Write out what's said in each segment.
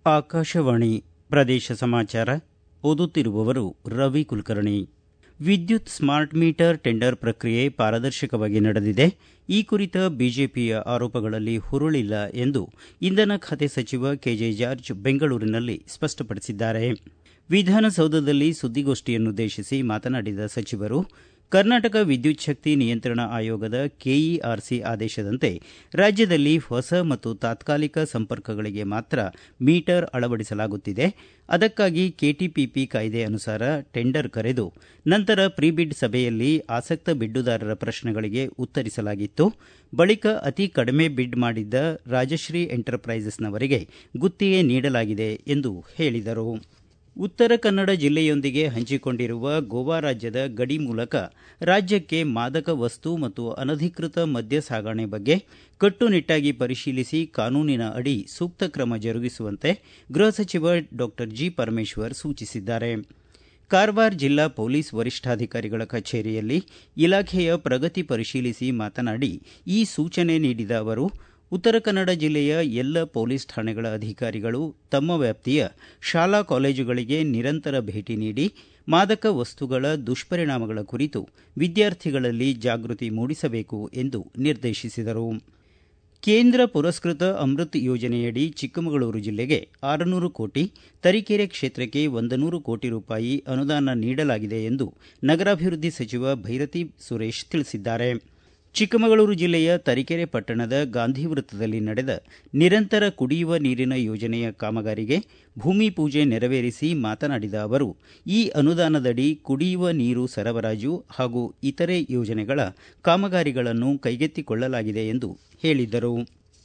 ಆಕಾಶವಾಣಿ ಪ್ರದೇಶ ಸಮಾಚಾರ ಓದುತ್ತಿರುವವರು ರವಿ ಕುಲಕರ್ಣಿ ವಿದ್ಯುತ್ ಸ್ಮಾರ್ಟ್ ಮೀಟರ್ ಟೆಂಡರ್ ಪ್ರಕ್ರಿಯೆ ಪಾರದರ್ಶಕವಾಗಿ ನಡೆದಿದೆ ಈ ಕುರಿತ ಬಿಜೆಪಿಯ ಆರೋಪಗಳಲ್ಲಿ ಹುರುಳಿಲ್ಲ ಎಂದು ಇಂಧನ ಖಾತೆ ಸಚಿವ ಕೆಜೆ ಜಾರ್ಜ್ ಬೆಂಗಳೂರಿನಲ್ಲಿ ಸ್ಪಷ್ಟಪಡಿಸಿದ್ದಾರೆ ವಿಧಾನಸೌಧದಲ್ಲಿ ಸುದ್ದಿಗೋಷ್ಠಿಯನ್ನುದ್ದೇಶಿಸಿ ಮಾತನಾಡಿದ ಸಚಿವರು ಕರ್ನಾಟಕ ವಿದ್ಯುತ್ ಶಕ್ತಿ ನಿಯಂತ್ರಣ ಆಯೋಗದ ಕೆಇಆರ್ಸಿ ಆದೇಶದಂತೆ ರಾಜ್ಯದಲ್ಲಿ ಹೊಸ ಮತ್ತು ತಾತ್ಕಾಲಿಕ ಸಂಪರ್ಕಗಳಿಗೆ ಮಾತ್ರ ಮೀಟರ್ ಅಳವಡಿಸಲಾಗುತ್ತಿದೆ ಅದಕ್ಕಾಗಿ ಕೆಟಿಪಿಪಿ ಕಾಯ್ದೆ ಅನುಸಾರ ಟೆಂಡರ್ ಕರೆದು ನಂತರ ಪ್ರಿಬಿಡ್ ಸಭೆಯಲ್ಲಿ ಆಸಕ್ತ ಬಿಡ್ಡುದಾರರ ಪ್ರಶ್ನೆಗಳಿಗೆ ಉತ್ತರಿಸಲಾಗಿತ್ತು ಬಳಿಕ ಅತಿ ಕಡಿಮೆ ಬಿಡ್ ಮಾಡಿದ್ದ ರಾಜಶ್ರೀ ಎಂಟರ್ಪ್ರೈಸಸ್ನವರಿಗೆ ಗುತ್ತಿಗೆ ನೀಡಲಾಗಿದೆ ಎಂದು ಹೇಳಿದರು ಉತ್ತರ ಕನ್ನಡ ಜಿಲ್ಲೆಯೊಂದಿಗೆ ಹಂಚಿಕೊಂಡಿರುವ ಗೋವಾ ರಾಜ್ಯದ ಗಡಿ ಮೂಲಕ ರಾಜ್ಯಕ್ಕೆ ಮಾದಕ ವಸ್ತು ಮತ್ತು ಅನಧಿಕೃತ ಮದ್ಯ ಸಾಗಣೆ ಬಗ್ಗೆ ಕಟ್ಟುನಿಟ್ಟಾಗಿ ಪರಿಶೀಲಿಸಿ ಕಾನೂನಿನ ಅಡಿ ಸೂಕ್ತ ಕ್ರಮ ಜರುಗಿಸುವಂತೆ ಗೃಹ ಸಚಿವ ಡಾಕ್ಟರ್ ಜಿ ಪರಮೇಶ್ವರ್ ಸೂಚಿಸಿದ್ದಾರೆ ಕಾರವಾರ ಜಿಲ್ಲಾ ಪೊಲೀಸ್ ವರಿಷ್ಠಾಧಿಕಾರಿಗಳ ಕಚೇರಿಯಲ್ಲಿ ಇಲಾಖೆಯ ಪ್ರಗತಿ ಪರಿಶೀಲಿಸಿ ಮಾತನಾಡಿ ಈ ಸೂಚನೆ ನೀಡಿದ ಅವರು ಉತ್ತರ ಕನ್ನಡ ಜಿಲ್ಲೆಯ ಎಲ್ಲ ಪೊಲೀಸ್ ಠಾಣೆಗಳ ಅಧಿಕಾರಿಗಳು ತಮ್ಮ ವ್ಯಾಪ್ತಿಯ ಶಾಲಾ ಕಾಲೇಜುಗಳಿಗೆ ನಿರಂತರ ಭೇಟಿ ನೀಡಿ ಮಾದಕ ವಸ್ತುಗಳ ದುಷ್ಪರಿಣಾಮಗಳ ಕುರಿತು ವಿದ್ಯಾರ್ಥಿಗಳಲ್ಲಿ ಜಾಗೃತಿ ಮೂಡಿಸಬೇಕು ಎಂದು ನಿರ್ದೇಶಿಸಿದರು ಕೇಂದ್ರ ಪುರಸ್ಕೃತ ಅಮೃತ್ ಯೋಜನೆಯಡಿ ಚಿಕ್ಕಮಗಳೂರು ಜಿಲ್ಲೆಗೆ ಆರುನೂರು ಕೋಟಿ ತರೀಕೆರೆ ಕ್ಷೇತ್ರಕ್ಕೆ ಒಂದು ನೂರು ಕೋಟಿ ರೂಪಾಯಿ ಅನುದಾನ ನೀಡಲಾಗಿದೆ ಎಂದು ನಗರಾಭಿವೃದ್ಧಿ ಸಚಿವ ಭೈರತಿ ಸುರೇಶ್ ತಿಳಿಸಿದ್ದಾರೆ ಚಿಕ್ಕಮಗಳೂರು ಜಿಲ್ಲೆಯ ತರೀಕೆರೆ ಪಟ್ಟಣದ ಗಾಂಧಿ ವೃತ್ತದಲ್ಲಿ ನಡೆದ ನಿರಂತರ ಕುಡಿಯುವ ನೀರಿನ ಯೋಜನೆಯ ಕಾಮಗಾರಿಗೆ ಭೂಮಿ ಪೂಜೆ ನೆರವೇರಿಸಿ ಮಾತನಾಡಿದ ಅವರು ಈ ಅನುದಾನದಡಿ ಕುಡಿಯುವ ನೀರು ಸರಬರಾಜು ಹಾಗೂ ಇತರೆ ಯೋಜನೆಗಳ ಕಾಮಗಾರಿಗಳನ್ನು ಕೈಗೆತ್ತಿಕೊಳ್ಳಲಾಗಿದೆ ಎಂದು ಹೇಳಿದರು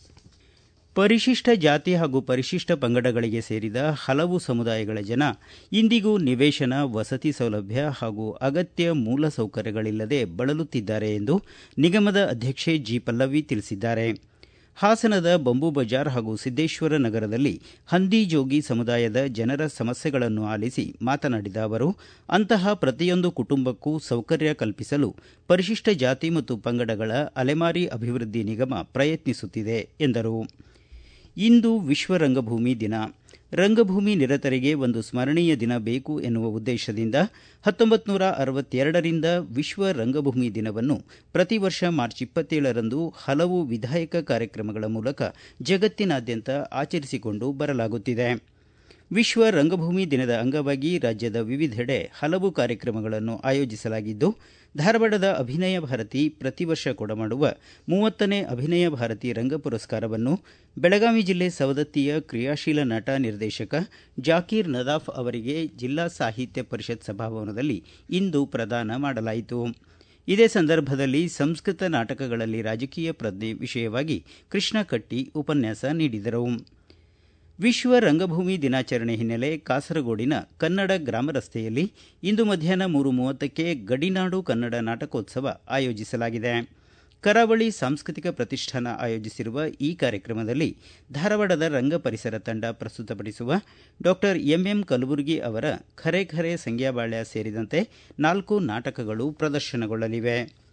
ಪರಿಶಿಷ್ಟ ಜಾತಿ ಹಾಗೂ ಪರಿಶಿಷ್ಟ ಪಂಗಡಗಳಿಗೆ ಸೇರಿದ ಹಲವು ಸಮುದಾಯಗಳ ಜನ ಇಂದಿಗೂ ನಿವೇಶನ ವಸತಿ ಸೌಲಭ್ಯ ಹಾಗೂ ಅಗತ್ಯ ಮೂಲ ಸೌಕರ್ಯಗಳಿಲ್ಲದೆ ಬಳಲುತ್ತಿದ್ದಾರೆ ಎಂದು ನಿಗಮದ ಅಧ್ಯಕ್ಷೆ ಜಿ ಪಲ್ಲವಿ ತಿಳಿಸಿದ್ದಾರೆ ಹಾಸನದ ಬಂಬು ಬಜಾರ್ ಹಾಗೂ ಸಿದ್ದೇಶ್ವರ ನಗರದಲ್ಲಿ ಹಂದಿ ಜೋಗಿ ಸಮುದಾಯದ ಜನರ ಸಮಸ್ಯೆಗಳನ್ನು ಆಲಿಸಿ ಮಾತನಾಡಿದ ಅವರು ಅಂತಹ ಪ್ರತಿಯೊಂದು ಕುಟುಂಬಕ್ಕೂ ಸೌಕರ್ಯ ಕಲ್ಪಿಸಲು ಪರಿಶಿಷ್ಟ ಜಾತಿ ಮತ್ತು ಪಂಗಡಗಳ ಅಲೆಮಾರಿ ಅಭಿವೃದ್ಧಿ ನಿಗಮ ಪ್ರಯತ್ನಿಸುತ್ತಿದೆ ಎಂದರು ಇಂದು ವಿಶ್ವ ರಂಗಭೂಮಿ ದಿನ ರಂಗಭೂಮಿ ನಿರತರಿಗೆ ಒಂದು ಸ್ಮರಣೀಯ ದಿನ ಬೇಕು ಎನ್ನುವ ಉದ್ದೇಶದಿಂದ ಹತ್ತೊಂಬತ್ತು ನೂರ ಅರವತ್ತೆರಡರಿಂದ ವಿಶ್ವ ರಂಗಭೂಮಿ ದಿನವನ್ನು ಪ್ರತಿ ವರ್ಷ ಮಾರ್ಚ್ ಇಪ್ಪತ್ತೇಳರಂದು ಹಲವು ವಿಧಾಯಕ ಕಾರ್ಯಕ್ರಮಗಳ ಮೂಲಕ ಜಗತ್ತಿನಾದ್ಯಂತ ಆಚರಿಸಿಕೊಂಡು ಬರಲಾಗುತ್ತಿದೆ ವಿಶ್ವ ರಂಗಭೂಮಿ ದಿನದ ಅಂಗವಾಗಿ ರಾಜ್ಯದ ವಿವಿಧೆಡೆ ಹಲವು ಕಾರ್ಯಕ್ರಮಗಳನ್ನು ಆಯೋಜಿಸಲಾಗಿದ್ದು ಧಾರವಾಡದ ಅಭಿನಯ ಭಾರತಿ ಪ್ರತಿ ವರ್ಷ ಕೊಡಮಾಡುವ ಮೂವತ್ತನೇ ಅಭಿನಯ ಭಾರತಿ ರಂಗ ಪುರಸ್ಕಾರವನ್ನು ಬೆಳಗಾವಿ ಜಿಲ್ಲೆ ಸವದತ್ತಿಯ ಕ್ರಿಯಾಶೀಲ ನಟ ನಿರ್ದೇಶಕ ಜಾಕೀರ್ ನದಾಫ್ ಅವರಿಗೆ ಜಿಲ್ಲಾ ಸಾಹಿತ್ಯ ಪರಿಷತ್ ಸಭಾಭವನದಲ್ಲಿ ಇಂದು ಪ್ರದಾನ ಮಾಡಲಾಯಿತು ಇದೇ ಸಂದರ್ಭದಲ್ಲಿ ಸಂಸ್ಕೃತ ನಾಟಕಗಳಲ್ಲಿ ರಾಜಕೀಯ ಪ್ರಜ್ಞೆ ವಿಷಯವಾಗಿ ಕೃಷ್ಣ ಕಟ್ಟಿ ಉಪನ್ಯಾಸ ನೀಡಿದರು ವಿಶ್ವ ರಂಗಭೂಮಿ ದಿನಾಚರಣೆ ಹಿನ್ನೆಲೆ ಕಾಸರಗೋಡಿನ ಕನ್ನಡ ಗ್ರಾಮ ರಸ್ತೆಯಲ್ಲಿ ಇಂದು ಮಧ್ಯಾಹ್ನ ಮೂರು ಮೂವತ್ತಕ್ಕೆ ಗಡಿನಾಡು ಕನ್ನಡ ನಾಟಕೋತ್ಸವ ಆಯೋಜಿಸಲಾಗಿದೆ ಕರಾವಳಿ ಸಾಂಸ್ಕೃತಿಕ ಪ್ರತಿಷ್ಠಾನ ಆಯೋಜಿಸಿರುವ ಈ ಕಾರ್ಯಕ್ರಮದಲ್ಲಿ ಧಾರವಾಡದ ರಂಗ ಪರಿಸರ ತಂಡ ಪ್ರಸ್ತುತಪಡಿಸುವ ಡಾಕ್ಟರ್ ಎಂಎಂ ಕಲಬುರ್ಗಿ ಅವರ ಖರೆ ಖರೆ ಸಂಗ್ಯಾಬಾಳ್ಯ ಸೇರಿದಂತೆ ನಾಲ್ಕು ನಾಟಕಗಳು ಪ್ರದರ್ಶನಗೊಳ್ಳಲಿವೆ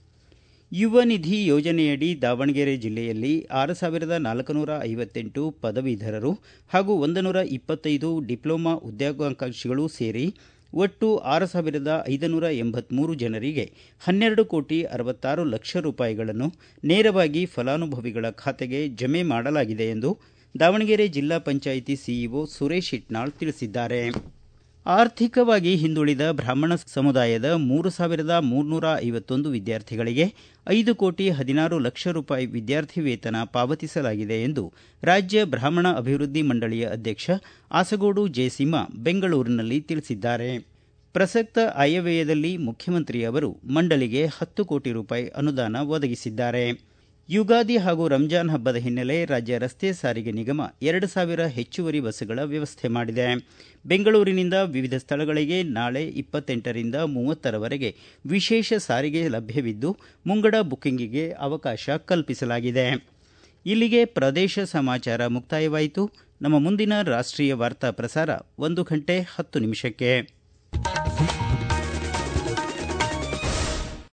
ಯುವ ನಿಧಿ ಯೋಜನೆಯಡಿ ದಾವಣಗೆರೆ ಜಿಲ್ಲೆಯಲ್ಲಿ ಆರು ಸಾವಿರದ ನಾಲ್ಕುನೂರ ಐವತ್ತೆಂಟು ಪದವೀಧರರು ಹಾಗೂ ಒಂದು ನೂರ ಇಪ್ಪತ್ತೈದು ಡಿಪ್ಲೊಮಾ ಉದ್ಯೋಗಾಕಾಂಕ್ಷಿಗಳು ಸೇರಿ ಒಟ್ಟು ಆರು ಸಾವಿರದ ಐದುನೂರ ಎಂಬತ್ಮೂರು ಜನರಿಗೆ ಹನ್ನೆರಡು ಕೋಟಿ ಅರವತ್ತಾರು ಲಕ್ಷ ರೂಪಾಯಿಗಳನ್ನು ನೇರವಾಗಿ ಫಲಾನುಭವಿಗಳ ಖಾತೆಗೆ ಜಮೆ ಮಾಡಲಾಗಿದೆ ಎಂದು ದಾವಣಗೆರೆ ಜಿಲ್ಲಾ ಪಂಚಾಯಿತಿ ಸಿಇಒ ಸುರೇಶ್ ಇಟ್ನಾಳ್ ತಿಳಿಸಿದ್ದಾರೆ ಆರ್ಥಿಕವಾಗಿ ಹಿಂದುಳಿದ ಬ್ರಾಹ್ಮಣ ಸಮುದಾಯದ ಮೂರು ಸಾವಿರದ ಮೂರ್ನೂರ ಐವತ್ತೊಂದು ವಿದ್ಯಾರ್ಥಿಗಳಿಗೆ ಐದು ಕೋಟಿ ಹದಿನಾರು ಲಕ್ಷ ರೂಪಾಯಿ ವಿದ್ಯಾರ್ಥಿ ವೇತನ ಪಾವತಿಸಲಾಗಿದೆ ಎಂದು ರಾಜ್ಯ ಬ್ರಾಹ್ಮಣ ಅಭಿವೃದ್ಧಿ ಮಂಡಳಿಯ ಅಧ್ಯಕ್ಷ ಆಸಗೋಡು ಜಯಸಿಂಹ ಬೆಂಗಳೂರಿನಲ್ಲಿ ತಿಳಿಸಿದ್ದಾರೆ ಪ್ರಸಕ್ತ ಆಯವ್ಯಯದಲ್ಲಿ ಮುಖ್ಯಮಂತ್ರಿ ಅವರು ಮಂಡಳಿಗೆ ಹತ್ತು ಕೋಟಿ ರೂಪಾಯಿ ಅನುದಾನ ಒದಗಿಸಿದ್ದಾರೆ ಯುಗಾದಿ ಹಾಗೂ ರಂಜಾನ್ ಹಬ್ಬದ ಹಿನ್ನೆಲೆ ರಾಜ್ಯ ರಸ್ತೆ ಸಾರಿಗೆ ನಿಗಮ ಎರಡು ಸಾವಿರ ಹೆಚ್ಚುವರಿ ಬಸ್ಸುಗಳ ವ್ಯವಸ್ಥೆ ಮಾಡಿದೆ ಬೆಂಗಳೂರಿನಿಂದ ವಿವಿಧ ಸ್ಥಳಗಳಿಗೆ ನಾಳೆ ಇಪ್ಪತ್ತೆಂಟರಿಂದ ಮೂವತ್ತರವರೆಗೆ ವಿಶೇಷ ಸಾರಿಗೆ ಲಭ್ಯವಿದ್ದು ಮುಂಗಡ ಬುಕ್ಕಿಂಗಿಗೆ ಅವಕಾಶ ಕಲ್ಪಿಸಲಾಗಿದೆ ಇಲ್ಲಿಗೆ ಪ್ರದೇಶ ಸಮಾಚಾರ ಮುಕ್ತಾಯವಾಯಿತು ನಮ್ಮ ಮುಂದಿನ ರಾಷ್ಟೀಯ ವಾರ್ತಾ ಪ್ರಸಾರ ಒಂದು ಗಂಟೆ ಹತ್ತು ನಿಮಿಷಕ್ಕೆ